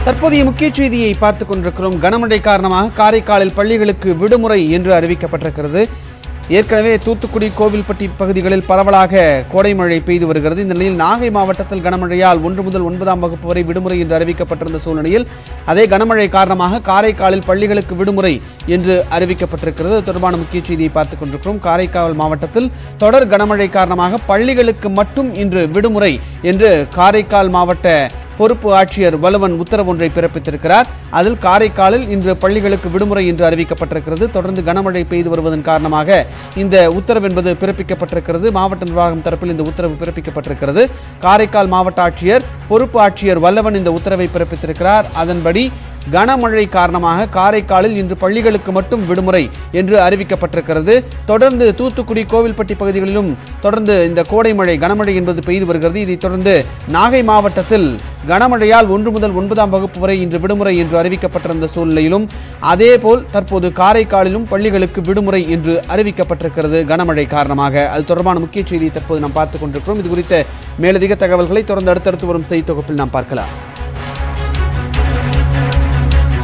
தற்போதைய முக்கிய செய்தியை பார்த்துக் கொண்டிருக்கிறோம் கனமழை காரணமாக காரைக்காலில் பள்ளிகளுக்கு விடுமுறை என்று அறிவிக்கப்பட்டிருக்கிறது ஏற்கனவே தூத்துக்குடி கோவில்பட்டி பகுதிகளில் பரவலாக கோடை மழை பெய்து வருகிறது இந்த நிலையில் நாகை மாவட்டத்தில் கனமழையால் ஒன்று முதல் ஒன்பதாம் வகுப்பு வரை விடுமுறை என்று அறிவிக்கப்பட்டிருந்த சூழ்நிலையில் அதே கனமழை காரணமாக காரைக்காலில் பள்ளிகளுக்கு விடுமுறை என்று அறிவிக்கப்பட்டிருக்கிறது அது தொடர்பான முக்கிய செய்தியை பார்த்துக் கொண்டிருக்கிறோம் காரைக்கால் மாவட்டத்தில் தொடர் கனமழை காரணமாக பள்ளிகளுக்கு மட்டும் இன்று விடுமுறை என்று காரைக்கால் மாவட்ட பொறுப்பு ஆட்சியர் வலுவன் உத்தரவு ஒன்றை பிறப்பித்திருக்கிறார் அதில் காரைக்காலில் இன்று பள்ளிகளுக்கு விடுமுறை என்று அறிவிக்கப்பட்டிருக்கிறது தொடர்ந்து கனமழை பெய்து வருவதன் காரணமாக இந்த உத்தரவு என்பது பிறப்பிக்கப்பட்டிருக்கிறது மாவட்ட நிர்வாகம் தரப்பில் இந்த உத்தரவு பிறப்பிக்கப்பட்டிருக்கிறது காரைக்கால் மாவட்ட ஆட்சியர் பொறுப்பு ஆட்சியர் வல்லவன் இந்த உத்தரவை பிறப்பித்திருக்கிறார் அதன்படி கனமழை காரணமாக காரைக்காலில் இன்று பள்ளிகளுக்கு மட்டும் விடுமுறை என்று அறிவிக்கப்பட்டிருக்கிறது தொடர்ந்து தூத்துக்குடி கோவில்பட்டி பகுதிகளிலும் தொடர்ந்து இந்த கோடை மழை கனமழை என்பது பெய்து வருகிறது இதைத் தொடர்ந்து நாகை மாவட்டத்தில் கனமழையால் ஒன்று முதல் ஒன்பதாம் வகுப்பு வரை இன்று விடுமுறை என்று அறிவிக்கப்பட்டிருந்த சூழ்நிலையிலும் அதேபோல் தற்போது காரைக்காலிலும் பள்ளிகளுக்கு விடுமுறை என்று அறிவிக்கப்பட்டிருக்கிறது கனமழை காரணமாக அது தொடர்பான முக்கிய செய்தியை தற்போது நாம் பார்த்துக் கொண்டிருக்கிறோம் இது குறித்த மேலதிக தகவல்களை தொடர்ந்து அடுத்தடுத்து வரும் செய்தி தொகுப்பில் நாம் பார்க்கலாம்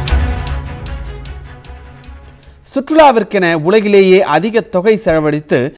சுற்றுலாவிற்கென உலகிலேயே அதிக தொகை செலவழித்து